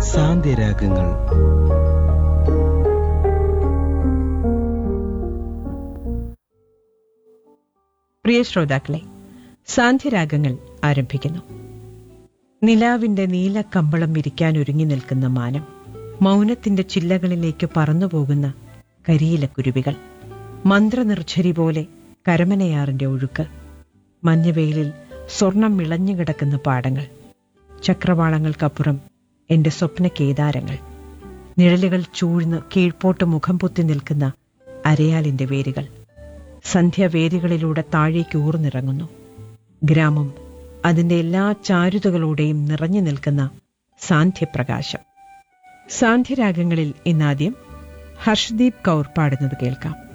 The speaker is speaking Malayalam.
സാന്ത്യരാഗങ്ങൾ പ്രിയ ശ്രോതാക്കളെ സാന്ധ്യരാഗങ്ങൾ ആരംഭിക്കുന്നു നിലാവിന്റെ നീലക്കമ്പളം വിരിക്കാൻ ഒരുങ്ങി നിൽക്കുന്ന മാനം മൗനത്തിന്റെ ചില്ലകളിലേക്ക് പറന്നുപോകുന്ന കരിയിലക്കുരുവികൾ മന്ത്രനിർഝരി പോലെ കരമനയാറിന്റെ ഒഴുക്ക് മഞ്ഞവെയിലിൽ സ്വർണം വിളഞ്ഞുകിടക്കുന്ന പാടങ്ങൾ ചക്രവാളങ്ങൾക്കപ്പുറം എന്റെ സ്വപ്ന കേദാരങ്ങൾ നിഴലുകൾ ചൂഴ്ന്ന് കീഴ്പോട്ട് മുഖം പൊത്തി നിൽക്കുന്ന അരയാലിന്റെ വേരുകൾ സന്ധ്യാവേദികളിലൂടെ താഴേക്ക് ഊർന്നിറങ്ങുന്നു ഗ്രാമം അതിന്റെ എല്ലാ ചാരുതകളോടെയും നിറഞ്ഞു നിൽക്കുന്ന സാന്ധ്യപ്രകാശം സാന്ധ്യരാഗങ്ങളിൽ ഇന്നാദ്യം ഹർഷ്ദീപ് കൗർ പാടുന്നത് കേൾക്കാം